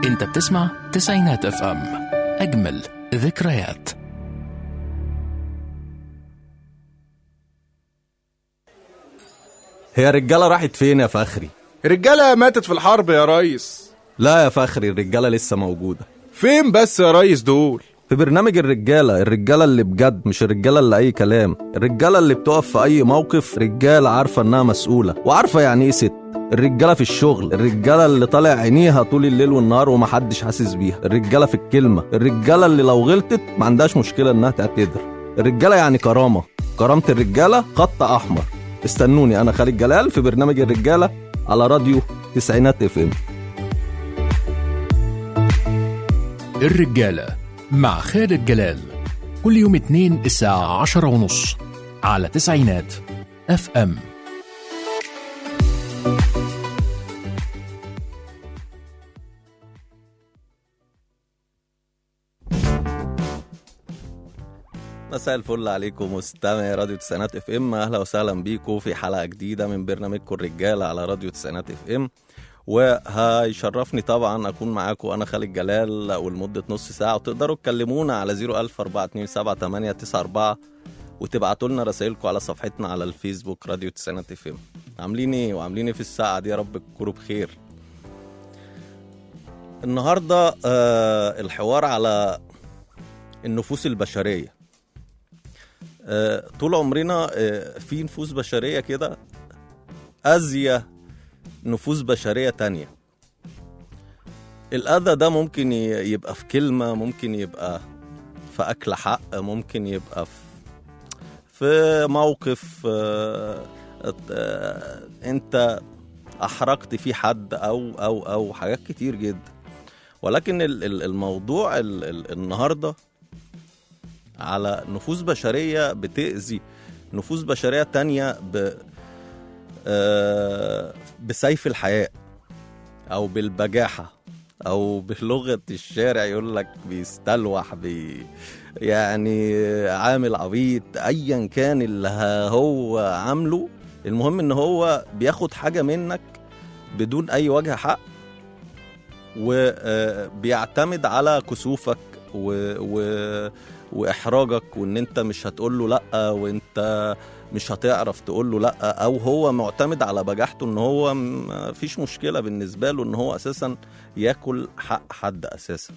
انت بتسمع تسعينات اف ام اجمل ذكريات هي الرجالة راحت فين يا فخري؟ الرجالة ماتت في الحرب يا ريس لا يا فخري الرجالة لسه موجودة فين بس يا ريس دول في برنامج الرجالة الرجالة اللي بجد مش الرجالة اللي أي كلام الرجالة اللي بتقف في أي موقف رجالة عارفة إنها مسؤولة وعارفة يعني إيه ست الرجالة في الشغل الرجالة اللي طالع عينيها طول الليل والنهار ومحدش حاسس بيها الرجالة في الكلمة الرجالة اللي لو غلطت ما عندهاش مشكلة إنها تعتذر الرجالة يعني كرامة كرامة الرجالة خط أحمر استنوني أنا خالد جلال في برنامج الرجالة على راديو تسعينات اف ام الرجالة مع خالد جلال كل يوم اثنين الساعة عشرة ونص على تسعينات اف ام مساء الفل عليكم مستمعي راديو تسعينات اف ام اهلا وسهلا بيكم في حلقه جديده من برنامجكم الرجاله على راديو تسعينات اف ام وهيشرفني طبعا اكون معاكم انا خالد جلال ولمده نص ساعه وتقدروا تكلمونا على 004278994 وتبعتوا لنا رسائلكم على صفحتنا على الفيسبوك راديو تسعينات اف ام عاملين ايه وعاملين ايه في الساعه دي يا رب تكونوا بخير النهارده آه الحوار على النفوس البشريه آه، طول عمرنا آه، في نفوس بشرية كده أذية نفوس بشرية تانية الأذى ده ممكن ي- يبقى في كلمة ممكن يبقى في أكل حق ممكن يبقى في في موقف آه، آه، أنت أحرجت فيه حد أو أو أو حاجات كتير جدا ولكن ال- ال- الموضوع ال- ال- النهارده على نفوس بشرية بتأذي نفوس بشرية تانية ب... آه، بسيف الحياء أو بالبجاحة أو بلغة الشارع يقول لك بيستلوح بي يعني عامل عبيط أيا كان اللي هو عامله المهم إن هو بياخد حاجة منك بدون أي وجه حق وبيعتمد على كسوفك و... و... واحراجك وان انت مش هتقول له لا وانت مش هتعرف تقول له لا او هو معتمد على بجاحته ان هو ما فيش مشكله بالنسبه له ان هو اساسا ياكل حق حد اساسا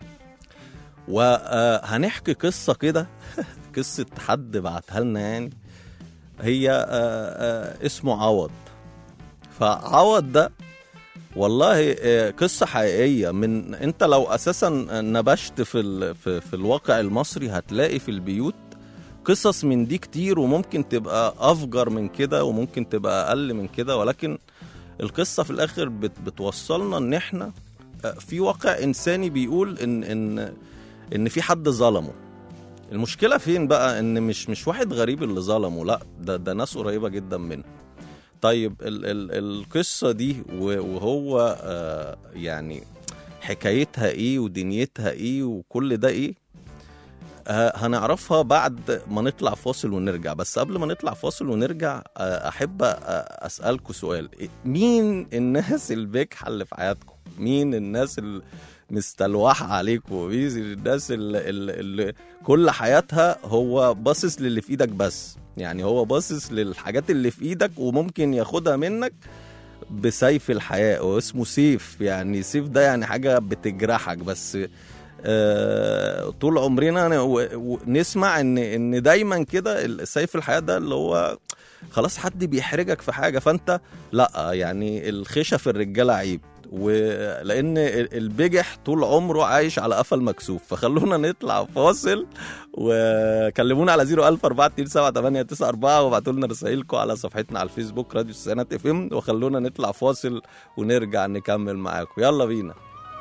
وهنحكي قصه كده قصه حد بعتها لنا يعني هي آه، آه، اسمه عوض فعوض ده والله آه، قصة حقيقية من انت لو اساسا نبشت في ال... في, في الواقع المصري هتلاقي في البيوت قصص من دي كتير وممكن تبقى افجر من كده وممكن تبقى اقل من كده ولكن القصة في الاخر بت... بتوصلنا ان احنا آه، في واقع انساني بيقول ان ان ان في حد ظلمه المشكلة فين بقى ان مش مش واحد غريب اللي ظلمه لا ده ده ناس قريبة جدا منه طيب ال ال القصة دي و- وهو آه يعني حكايتها ايه ودنيتها ايه وكل ده ايه آه هنعرفها بعد ما نطلع فاصل ونرجع بس قبل ما نطلع فاصل ونرجع آه احب آه اسألكوا سؤال إيه- مين الناس البجحة اللي في حياتكم مين الناس اللي مستلوحة عليكم مين الناس اللي, اللي, اللي كل حياتها هو باصص للي في ايدك بس يعني هو باصص للحاجات اللي في ايدك وممكن ياخدها منك بسيف الحياة واسمه سيف يعني سيف ده يعني حاجة بتجرحك بس آه طول عمرنا ن- و- و- نسمع ان ان دايما كده ال- سيف الحياة ده اللي هو خلاص حد بيحرجك في حاجة فانت لا يعني الخشة في الرجالة عيب ولان ال- البجح طول عمره عايش على قفا المكسوف فخلونا نطلع فاصل وكلمونا على 004278994 وابعتوا لنا رسائلكم على صفحتنا على الفيسبوك راديو السنات اف ام وخلونا نطلع فاصل ونرجع نكمل معاكم يلا بينا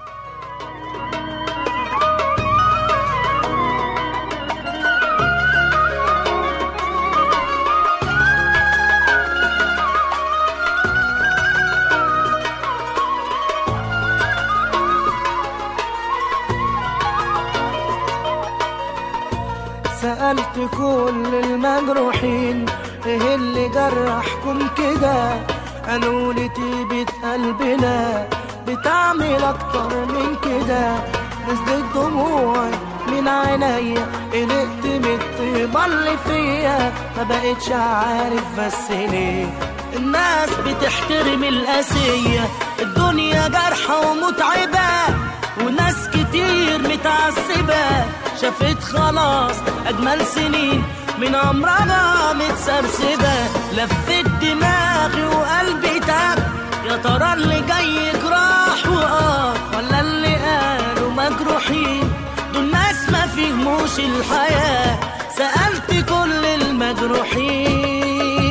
سألت كل المجروحين ايه اللي جرحكم كده قالوا لي طيبة قلبنا بتعمل اكتر من كده نزلت دموعي من عينيا قلقت من الطيبة اللي فيا ما بقتش عارف بس ليه الناس بتحترم القاسية الدنيا جارحة ومتعبة وناس كتير متعذبة شافت خلاص أجمل سنين من عمرها متسرسبة لفت دماغي وقلبي تاب يا ترى اللي جاي جراح وآه ولا اللي قالوا مجروحين دول ناس ما فهموش الحياة سألت كل المجروحين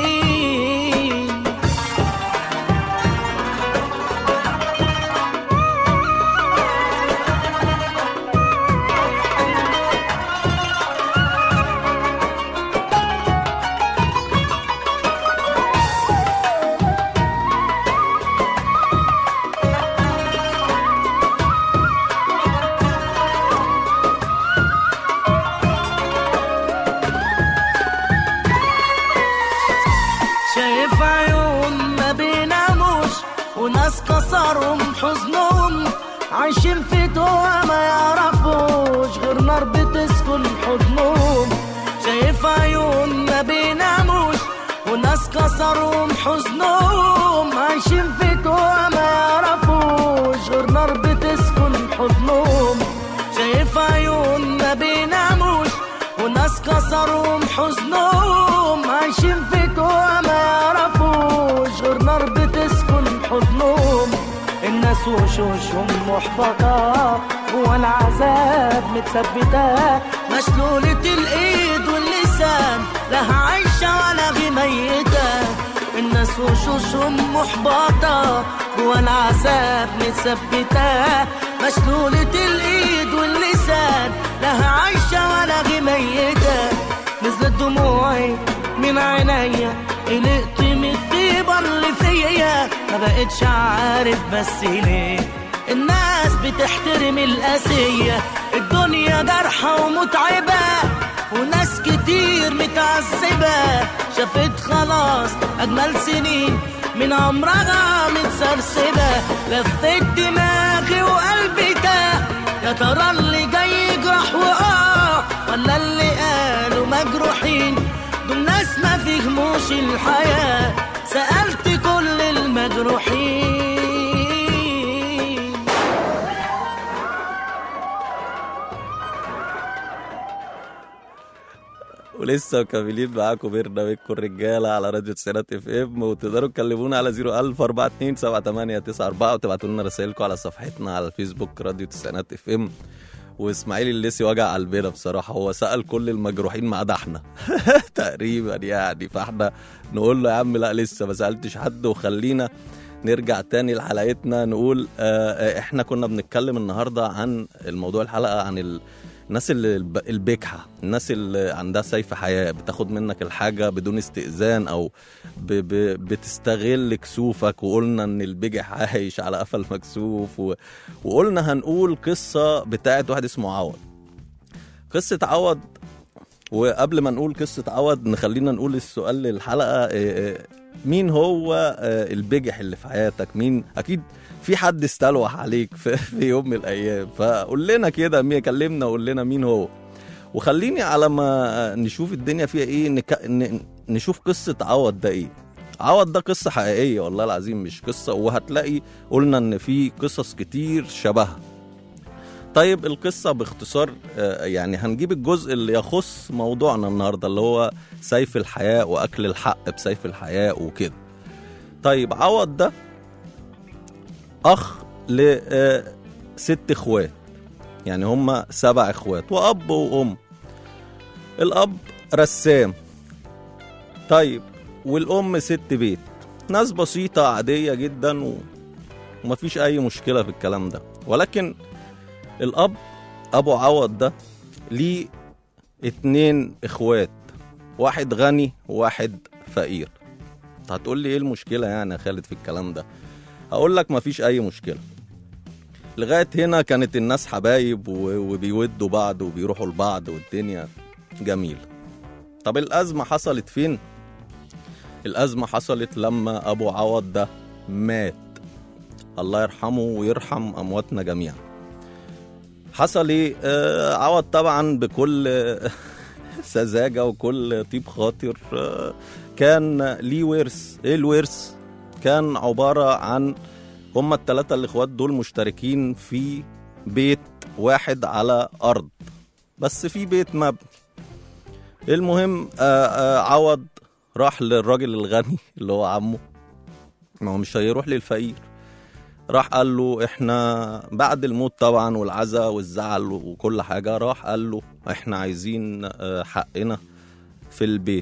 شايف عيون ما بيناموش وناس كسرهم حزنهم عايشين في توه ما يعرفوش غير نار بتسكن حضنهم شايف عيون ما بيناموش وناس كسرهم حزنهم عايشين في توه ما يعرفوش غير نار بتسكن حضنهم شايف عيون ما بيناموش وناس كسرهم حزنهم عايشين في توه ما يعرفوش غير نار بتسكن حضنهم الناس وشوشهم محبطة جوا العذاب متثبتة مشلولة الإيد واللسان لها عايشة ولا غي ميتة الناس وشوشهم محبطة جوا العذاب متثبتة مشلولة الإيد واللسان لها عايشة ولا غي ميتة نزلت دموعي من عينيا قلقت من الطيبة اللي فيا ما بقتش عارف بس ليه الناس بتحترم القاسية الدنيا جارحة ومتعبة وناس كتير متعذبة شافت خلاص أجمل سنين من عمرها متسرسبة لفت دماغي وقلبي تاه يا ترى اللي جاي يجرح وآه ولا اللي قالوا مجروحين دول ناس ما فهموش الحياة سألت كل المجروحين ولسه مكملين معاكم برنامجكم الرجاله على راديو تسعينات اف ام وتقدروا تكلمونا على 01000 42 7894 وتبعتوا لنا رسائلكم على صفحتنا على الفيسبوك راديو تسعينات اف ام واسماعيل الليسي وجع قلبنا بصراحه هو سال كل المجروحين ما عدا احنا تقريبا يعني فاحنا نقول له يا عم لا لسه ما سالتش حد وخلينا نرجع تاني لحلقتنا نقول آه آه، احنا كنا بنتكلم النهارده عن الموضوع الحلقه عن ال... الناس اللي الب- البجحة الناس اللي عندها سيف حياة بتاخد منك الحاجة بدون استئذان أو ب ب بتستغل كسوفك وقلنا إن البجح عايش على قفا المكسوف و... وقلنا هنقول قصة بتاعت واحد اسمه عوض قصة عوض وقبل ما نقول قصة عوض نخلينا نقول السؤال للحلقة إيه، إيه، مين هو آه، البجح اللي في حياتك مين أكيد في حد استلوح عليك في, في يوم من الأيام فقول لنا كده مين كلمنا وقول لنا مين هو وخليني على ما نشوف الدنيا فيها ايه نك... ن... نشوف قصة عوض ده ايه عوض ده قصة حقيقية والله العظيم مش قصة وهتلاقي قلنا ان في قصص كتير شبهها طيب القصة باختصار آه، يعني هنجيب الجزء اللي يخص موضوعنا النهاردة اللي هو سيف الحياة وأكل الحق بسيف الحياة وكده طيب عوض ده أخ لست إخوات يعني هما سبع إخوات وأب وأم الأب رسام طيب والأم ست بيت ناس بسيطة عادية جدا و... ومفيش أي مشكلة في الكلام ده ولكن الاب ابو عوض ده ليه اتنين اخوات واحد غني وواحد فقير أنت هتقول لي ايه المشكله يعني يا خالد في الكلام ده هقول لك مفيش اي مشكله لغايه هنا كانت الناس حبايب و- وبيودوا بعض وبيروحوا لبعض والدنيا جميله طب الازمه حصلت فين الازمه حصلت لما ابو عوض ده مات الله يرحمه ويرحم امواتنا جميعا حصل ايه آه عوض طبعا بكل آه، سذاجه وكل طيب خاطر آه كان ليه ورث ايه الورث كان عباره عن هما الثلاثه الاخوات دول مشتركين في بيت واحد على ارض بس في بيت مبني المهم آه آه عوض راح للراجل الغني اللي هو عمه ما هو مش هيروح للفقير راح قال له احنا بعد الموت طبعا والعزاء والزعل وكل حاجة راح قال له احنا عايزين آه، حقنا في البيت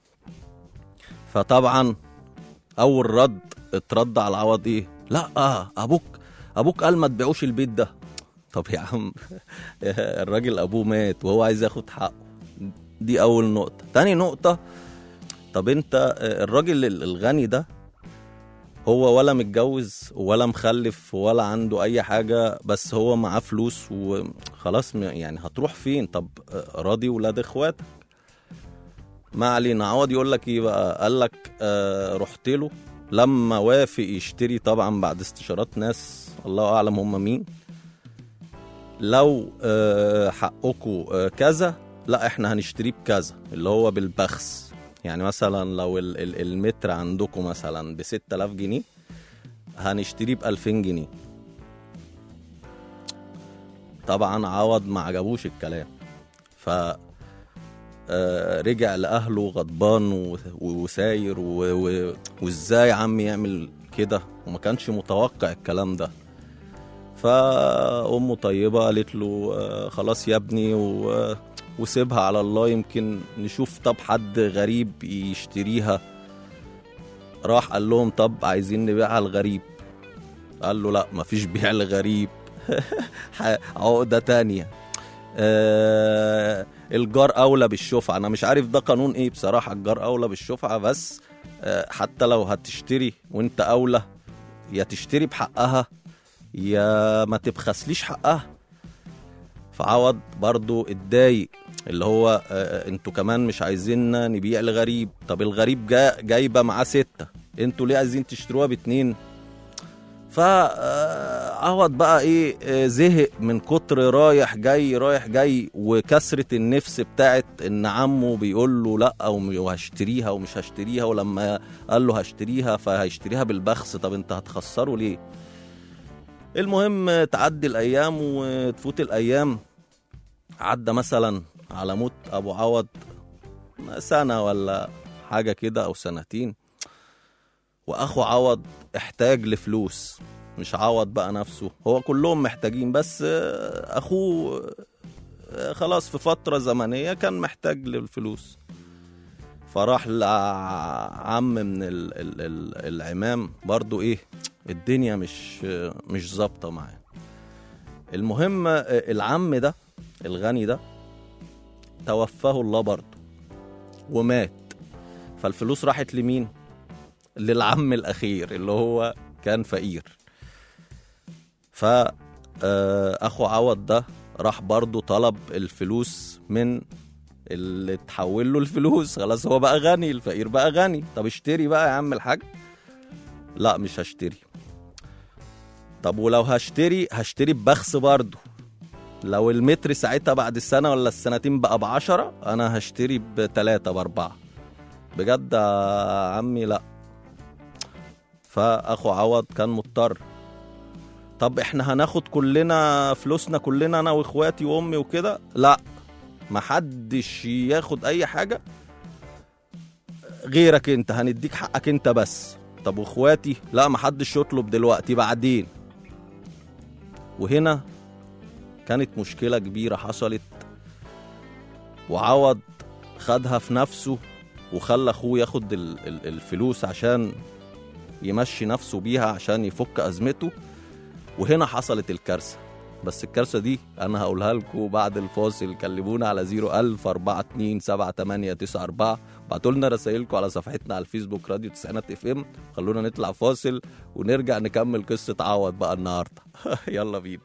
فطبعا اول رد اترد على العوض ايه لا آه ابوك ابوك قال ما تبيعوش البيت ده طب يا عم الراجل ابوه مات وهو عايز ياخد حقه دي اول نقطة تاني نقطة طب انت آه، الراجل الغني ده هو ولا متجوز ولا مخلف ولا عنده اي حاجه بس هو معاه فلوس وخلاص م- يعني هتروح فين طب آه، راضي ولاد اخواتك ما علينا عوض يقول لك ايه بقى قال لك آه رحت له لما وافق يشتري طبعا بعد استشارات ناس الله اعلم هم مين لو آه حقكم آه كذا لا احنا هنشتريه بكذا اللي هو بالبخس يعني مثلا لو ال- ال- المتر عندكم مثلا ب 6000 جنيه هنشتريه ب 2000 جنيه طبعا عوض ما عجبوش الكلام ف آه، رجع لاهله غضبان و- وساير و- و- وازاي عمي يعمل كده وما كانش متوقع الكلام ده فامه طيبه قالت له آه، خلاص يا ابني و... وسيبها على الله يمكن نشوف طب حد غريب يشتريها راح قال لهم طب عايزين نبيعها الغريب قال له لا مفيش بيع لغريب ح- عقدة تانية آه الجار أولى بالشفعة أنا مش عارف ده قانون إيه بصراحة الجار أولى بالشفعة بس آه حتى لو هتشتري وأنت أولى يا تشتري بحقها يا ما تبخسليش حقها فعوض برضو اتضايق اللي هو آه، انتوا كمان مش عايزيننا نبيع لغريب طب الغريب جا جايبه معاه ستة انتوا ليه عايزين تشتروها باتنين فعوض بقى ايه آه، زهق من كتر رايح جاي رايح جاي وكسرة النفس بتاعت ان عمه بيقول له لا وم- وهشتريها ومش هشتريها ولما قال له هشتريها فهيشتريها بالبخس طب انت هتخسره ليه المهم تعدي الايام وتفوت الايام عدى مثلا على موت ابو عوض سنه ولا حاجه كده او سنتين واخو عوض احتاج لفلوس مش عوض بقى نفسه هو كلهم محتاجين بس آه، اخوه آه، خلاص في فتره زمنيه كان محتاج للفلوس فراح لعم من ال ال ال العمام برضو ايه الدنيا مش مش ظابطه معاه المهم آه، العم ده الغني ده توفاه الله برضه ومات فالفلوس راحت لمين للعم الاخير اللي هو كان فقير ف آه، اخو عوض ده راح برضه طلب الفلوس من اللي تحول له الفلوس خلاص هو بقى غني الفقير بقى غني طب اشتري بقى يا عم الحاج لا مش هشتري طب ولو هشتري هشتري ببخس برضه لو المتر ساعتها بعد السنة ولا السنتين بقى بعشرة أنا هشتري بتلاتة بأربعة بجد يا عمي لأ فأخو عوض كان مضطر طب احنا هناخد كلنا فلوسنا كلنا أنا وإخواتي وأمي وكده لأ محدش ياخد أي حاجة غيرك انت هنديك حقك انت بس طب واخواتي لا محدش يطلب دلوقتي بعدين وهنا كانت مشكلة كبيرة حصلت وعوض خدها في نفسه وخلى اخوه ياخد ال- ال- الفلوس عشان يمشي نفسه بيها عشان يفك ازمته وهنا حصلت الكارثة بس الكارثة دي أنا هقولها لكم بعد الفاصل كلمونا على 01000 42 78 94 بعتوا لنا رسايلكم على صفحتنا على الفيسبوك راديو تسعينات اف ام خلونا نطلع فاصل ونرجع نكمل قصة عوض بقى النهاردة يلا بينا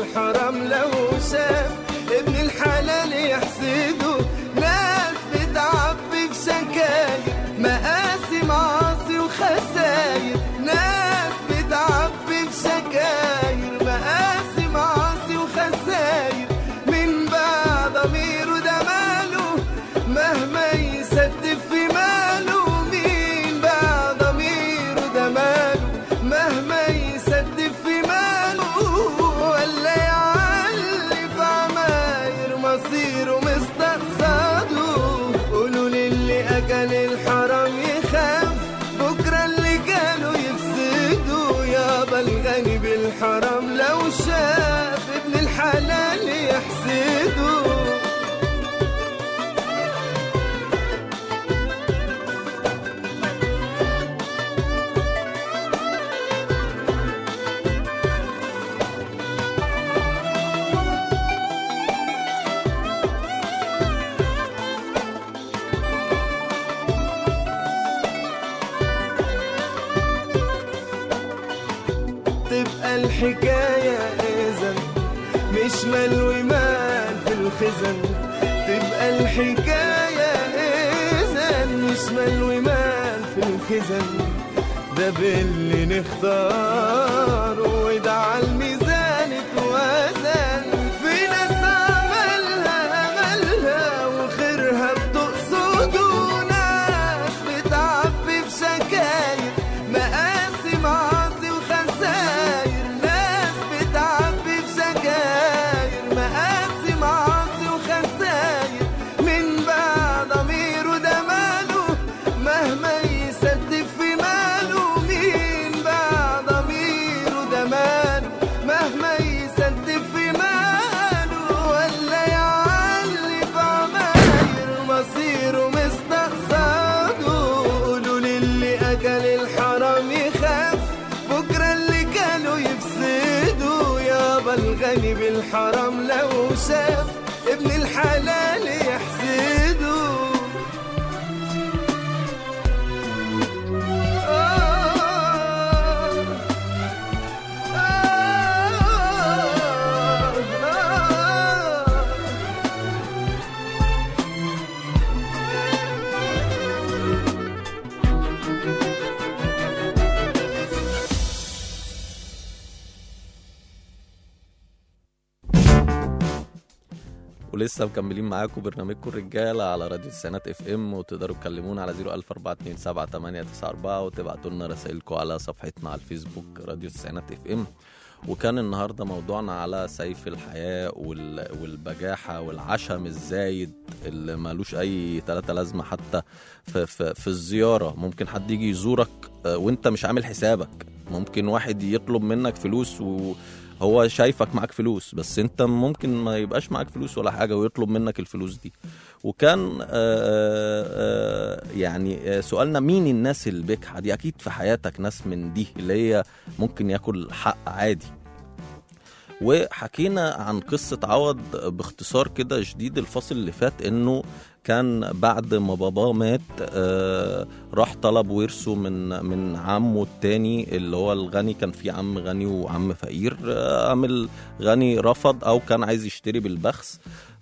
الحرام لو شاف ابن الحلال يحسده ناس بتعبي في سكاير مقاسي معاصي وخساير ناس بتعبي في سكاير مقاسي معاصي وخساير من بعد ضميره ده ماله مهما يسدف في ماله مين بعد ضميره ده ماله مهما يسدف في ماله ولا يعلي في عماير مصيره مستقصده قولوا للي اكل الحرام يخاف بكره اللي كانوا يفسدوا يابا الغني بالحرام لو شاف ابن الحلال يحسده تبقى الحكاية إذا مش مال ومال في الخزن تبقى الحكاية إذا مش مال ومال في الخزن ده باللي نختار وده على الميزان اتوزن في ناس عملها أملها وخيرها بتقصده ناس بتعبي في شكاير مقاسي معاصي وخساير ناس بتعبي في شكاير مقاسي معاصي وخساير من بعد ضميره ده ماله مهما يسدف في ماله مين بعد ضميره ده ماله مهما يسدف في ماله ولا يعلي في عماير مصيره مستقصده قولوا للي اكل الحرام يخاف بكره اللي كانوا يفسدوا يابا الغني بالحرام لو شاف ابن الحلال يحسده ولسه مكملين معاكم برنامجكم الرجاله على راديو السنات اف ام وتقدروا تكلمونا على 004278994 وتبعتوا لنا رسائلكم على صفحتنا على الفيسبوك راديو السنات اف ام وكان النهارده موضوعنا على سيف الحياه وال- والبجاحه والعشم الزايد اللي مالوش اي تلاتة لازمه حتى في, في, في الزياره ممكن حد يجي يزورك آه، وانت مش عامل حسابك ممكن واحد يطلب منك فلوس و هو شايفك معاك فلوس بس انت ممكن ما يبقاش معاك فلوس ولا حاجه ويطلب منك الفلوس دي وكان آه، آه، يعني آه، سؤالنا مين الناس البجحه دي اكيد في حياتك ناس من دي اللي هي ممكن ياكل حق عادي وحكينا عن قصة عوض باختصار كده شديد الفصل اللي فات انه كان بعد ما باباه مات آه راح طلب ورثه من من عمه التاني اللي هو الغني كان في عم غني وعم فقير آه عم الغني رفض او كان عايز يشتري بالبخس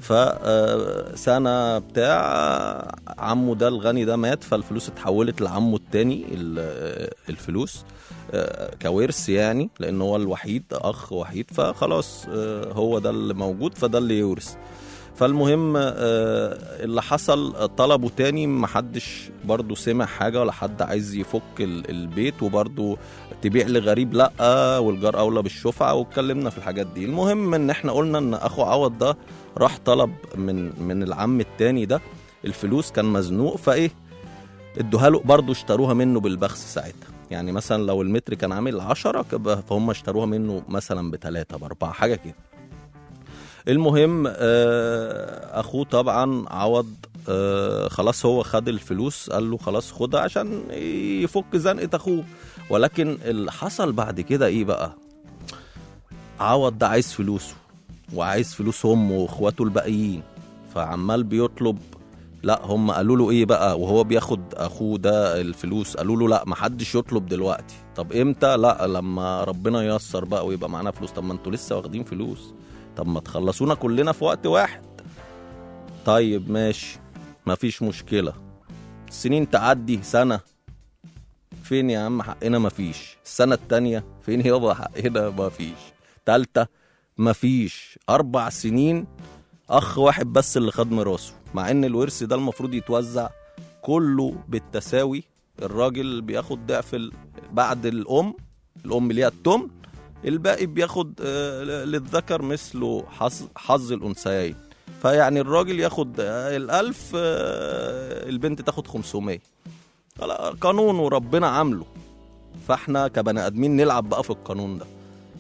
فسنة بتاع عمه ده الغني ده مات فالفلوس اتحولت لعمه التاني ال- الفلوس آه، كورث يعني لان هو الوحيد اخ وحيد فخلاص آه، هو ده اللي موجود فده اللي يورث فالمهم آه، اللي حصل طلبوا تاني محدش برضو سمع حاجة ولا حد عايز يفك ال- البيت وبرضو تبيع لغريب لا والجار اولى بالشفعة واتكلمنا في الحاجات دي المهم ان احنا قلنا ان اخو عوض ده راح طلب من من العم التاني ده الفلوس كان مزنوق فايه ادوها له برضه اشتروها منه بالبخس ساعتها يعني مثلا لو المتر كان عامل 10 كب- فهم اشتروها منه مثلا بثلاثة بأربعة حاجة كده المهم آه، اخوه طبعا عوض آه، خلاص هو خد الفلوس قال له خلاص خدها عشان يفك زنقة اخوه ولكن اللي حصل بعد كده ايه بقى عوض ده عايز فلوسه وعايز فلوس امه واخواته الباقيين فعمال بيطلب لا هم قالوا له ايه بقى وهو بياخد اخوه ده الفلوس قالوا له لا محدش يطلب دلوقتي طب امتى لا لما ربنا ييسر بقى ويبقى معانا فلوس طب ما انتوا لسه واخدين فلوس طب ما تخلصونا كلنا في وقت واحد طيب ماشي مفيش مشكلة السنين تعدي سنة فين يا عم حقنا مفيش السنة التانية فين يابا حقنا مفيش تالتة مفيش أربع سنين أخ واحد بس اللي خد ميراثه مع إن الورث ده المفروض يتوزع كله بالتساوي الراجل بياخد ضعف ال- بعد الأم الأم ليها التمن الباقي بياخد آه، للذكر مثله حظ حظ الأنثيين فيعني الراجل ياخد آه، الألف آه، البنت تاخد 500 خلاص، قانون وربنا عامله فاحنا كبني ادمين نلعب بقى في القانون ده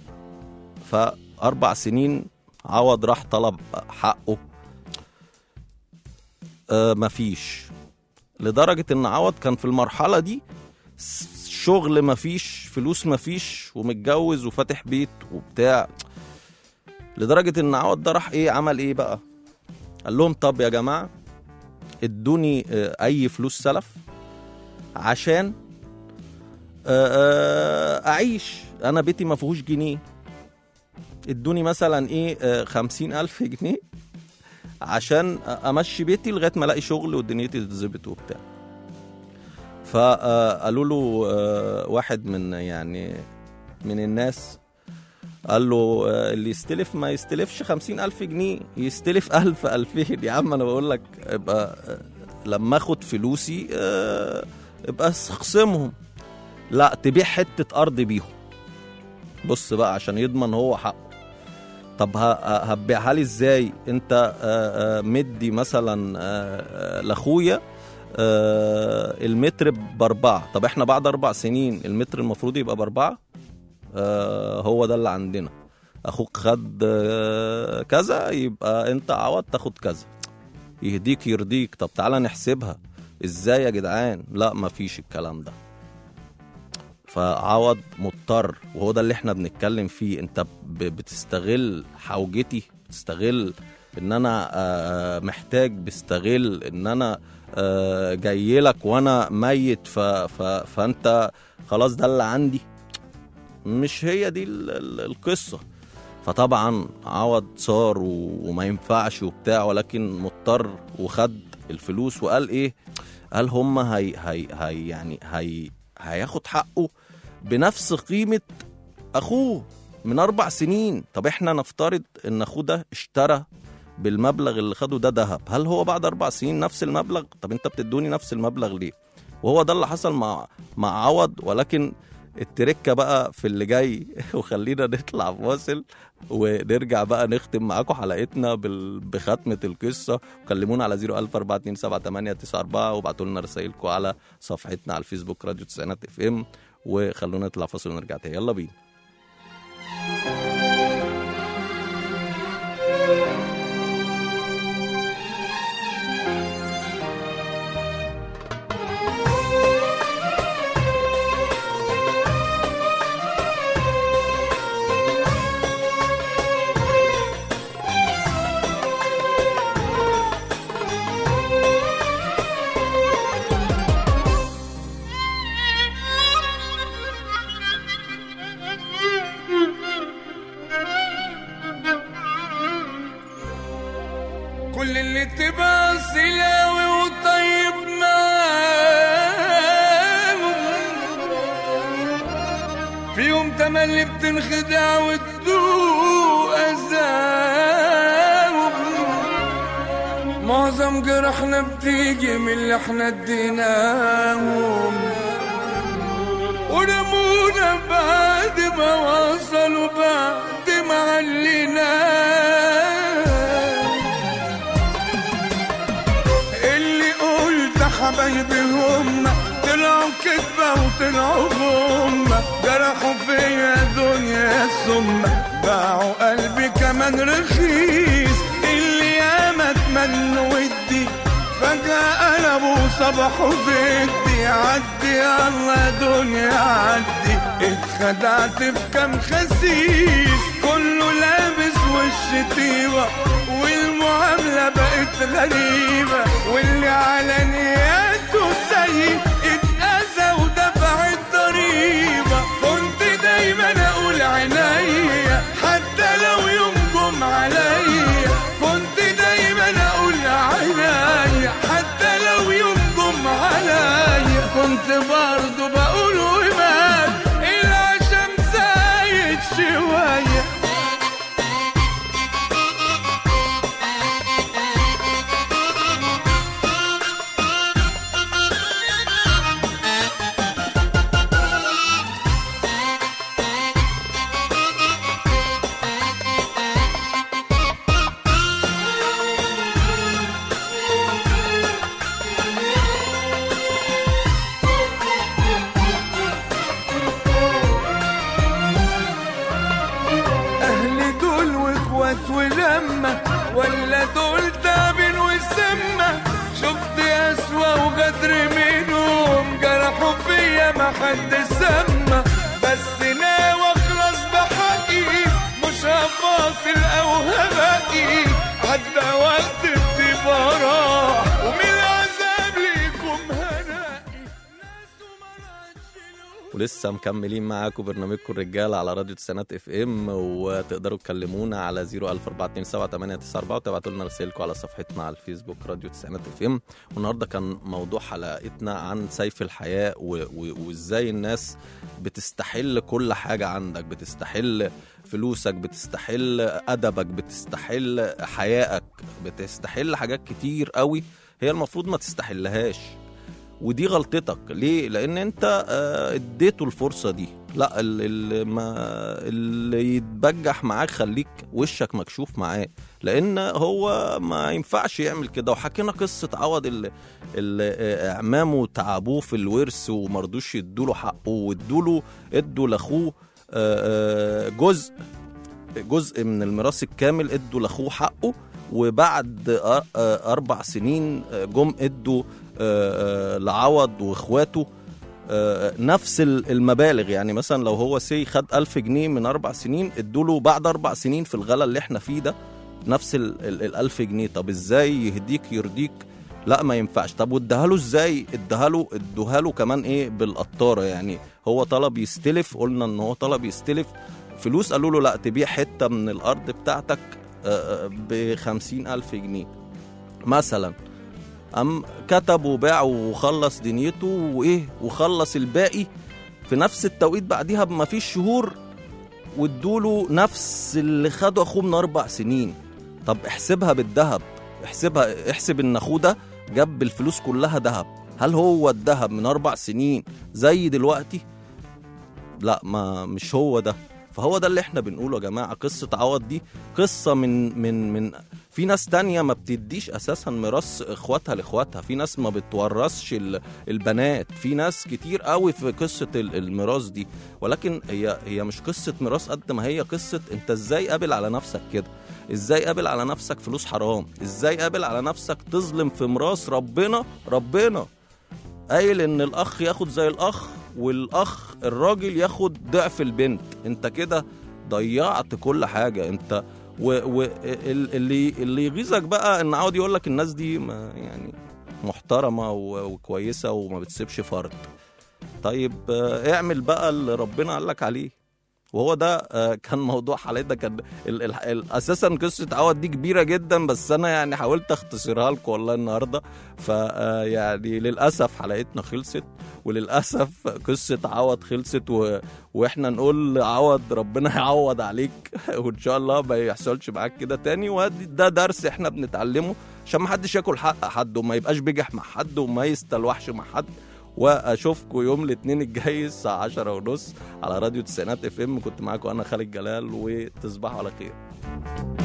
فاربع سنين عوض راح طلب حقه آه مفيش لدرجة ان عوض كان في المرحلة دي س- شغل مفيش فلوس مفيش ومتجوز وفاتح بيت وبتاع لدرجة ان عوض ده راح ايه عمل ايه بقى قال لهم طب يا جماعة ادوني آه، اي فلوس سلف عشان آه، آه، اعيش انا بيتي ما فيهوش جنيه ادوني مثلا ايه آه، خمسين الف جنيه عشان امشي بيتي لغايه ما الاقي شغل ودنيتي تتظبط وبتاع فقالوا له آه، واحد من يعني من الناس قال له آه، اللي يستلف ما يستلفش خمسين ألف جنيه يستلف ألف ألفين يا عم أنا بقول لك ابقى آه، لما أخد فلوسي آه، ابقى اخصمهم لا تبيع حتة أرض بيهم بص بقى عشان يضمن هو حقه طب ه- ه- هتبيعها لي ازاي انت آه، آه، مدي مثلا آه، آه، لاخويا آه، المتر باربعه طب احنا بعد اربع سنين المتر المفروض يبقى باربعه آه، هو ده اللي عندنا اخوك خد آه، كذا يبقى انت عوض تاخد كذا يهديك يرضيك طب تعالى نحسبها ازاي يا جدعان لا مفيش الكلام ده فعوض مضطر وهو ده اللي احنا بنتكلم فيه انت ب- بتستغل حوجتي بتستغل ان انا آه، محتاج بستغل ان انا آه، جاي لك وانا ميت ف... ف... فانت خلاص ده اللي عندي مش هي دي ال- ال- القصه فطبعا عوض صار و- وما ينفعش وبتاع ولكن مضطر وخد الفلوس وقال ايه قال هم هي هي هي يعني هي هياخد حقه بنفس قيمة أخوه من أربع سنين طب إحنا نفترض إن أخوه ده اشترى بالمبلغ اللي خده ده ذهب هل هو بعد أربع سنين نفس المبلغ طب أنت بتدوني نفس المبلغ ليه وهو ده اللي حصل مع مع عوض ولكن التركه بقى في اللي جاي وخلينا نطلع فاصل ونرجع بقى نختم معاكم حلقتنا بال... بختمه القصه وكلمونا على 004278894 وابعتوا لنا رسائلكم على صفحتنا على الفيسبوك راديو تسعينات اف ام وخلونا نطلع فاصل ونرجع تاني يلا بينا كل اللي تبقى سلاوي وطيب معاهم في يوم تملي بتنخدع وتدوق أذاهم معظم جرحنا بتيجي من اللي احنا اديناهم ورمونا بعد ما وصلوا بعد ما عليناهم اللي قلت حبايبي هم طلعوا كذبة وطلعوا هم جرحوا فيا دنيا ثم باعوا قلبي كمان رخيص اللي ياما اتمنوا ودي فجأة قلبوا صبحوا بدي عدي الله دنيا عدي اتخدعت في كام خسيس كله لابس وش طيبة والمعاملة بقت غريبة واللي على نياته زي اتأذى ودفع الضريبة كنت دايما اقول عينيا حتى لو يوم جم عليا كنت دايما اقول عينيا حتى لو يوم جم عليا كنت برضو بقول ومال العشم زايد شويه اهلي دول واخوات ولمة ولا دول تعبين وسمة شفت اسوا وغدر منهم جرحوا فيا ما حد سمى بس ناوي اخلص بحقي مش هفاصل او هبقي عدى وقت التبارة ومن العذاب ليكم هنائي ناس وملهاش لون. ولسه مكملين معاكم برنامجكم الرجاله على راديو تسعينات اف ام وتقدروا تكلمونا على 004278994 وتبعتوا لنا رسائلكم على صفحتنا على الفيسبوك راديو تسعينات اف ام والنهارده كان موضوع حلقتنا عن سيف الحياه و- و- وازاي الناس بتستحل كل حاجه عندك بتستحل فلوسك بتستحل ادبك بتستحل حيائك بتستحل حاجات كتير قوي هي المفروض ما تستحلهاش ودي غلطتك ليه لان انت آه، اديته الفرصه دي لا ال- ال- ما اللي يتبجح معاك خليك وشك مكشوف معاه لان هو ما ينفعش يعمل كده وحكينا قصه عوض اللي, اللي آه، اعمامه تعبوه في الورث ومرضوش يدوله حقه وادوله ادوا لاخوه آه، آه، جزء جزء من الميراث الكامل ادوا لاخوه حقه وبعد أ- آه، اربع سنين آه، جم ادوا آه، آه، لعوض واخواته آه، نفس ال- المبالغ يعني مثلا لو هو سي خد ألف جنيه من أربع سنين ادوا له بعد أربع سنين في الغلا اللي احنا فيه ده نفس ال- ال- الألف جنيه طب ازاي يهديك يرضيك لا ما ينفعش طب واداها له ازاي اداها له ادوها له كمان ايه بالقطاره يعني هو طلب يستلف قلنا ان هو طلب يستلف فلوس قالوا له لا تبيع حته من الارض بتاعتك ب ألف جنيه مثلا أم كتب وباع وخلص دنيته وإيه وخلص الباقي في نفس التوقيت بعديها بما فيش شهور وادوله نفس اللي خده أخوه من أربع سنين طب احسبها بالذهب احسبها احسب إن أخوه ده جاب الفلوس كلها ذهب هل هو الذهب من أربع سنين زي دلوقتي؟ لا ما مش هو ده فهو ده اللي احنا بنقوله يا جماعه قصه عوض دي قصه من من من في ناس تانية ما بتديش اساسا ميراث اخواتها لاخواتها في ناس ما بتورثش ال- البنات في ناس كتير قوي في قصه ال- الميراث دي ولكن هي هي مش قصه ميراث قد ما هي قصه انت ازاي قابل على نفسك كده ازاي قابل على نفسك فلوس حرام ازاي قابل على نفسك تظلم في ميراث ربنا ربنا قايل ان الاخ ياخد زي الاخ والاخ الراجل ياخد ضعف البنت انت كده ضيعت كل حاجه انت واللي اللي يغيظك بقى ان عاود يقول لك الناس دي ما يعني محترمه و- وكويسه وما بتسيبش فرد طيب آه، اعمل بقى اللي ربنا قال لك عليه وهو ده آه، كان موضوع حلقتنا كان ال ال ال اساسا قصه عوض دي كبيره جدا بس انا يعني حاولت اختصرها لكم والله النهارده ف آه، يعني للاسف حلقتنا خلصت وللاسف قصه عوض خلصت و... واحنا نقول عوض ربنا يعوض عليك وان شاء الله ما يحصلش معاك كده تاني وادي ده درس احنا بنتعلمه عشان ما حدش ياكل حق حد وما يبقاش بيجح مع حد وما يستلوحش مع حد واشوفكم يوم الاثنين الجاي الساعه 10 ونص على راديو تسعينات اف ام كنت معاكم انا خالد جلال وتصبحوا على خير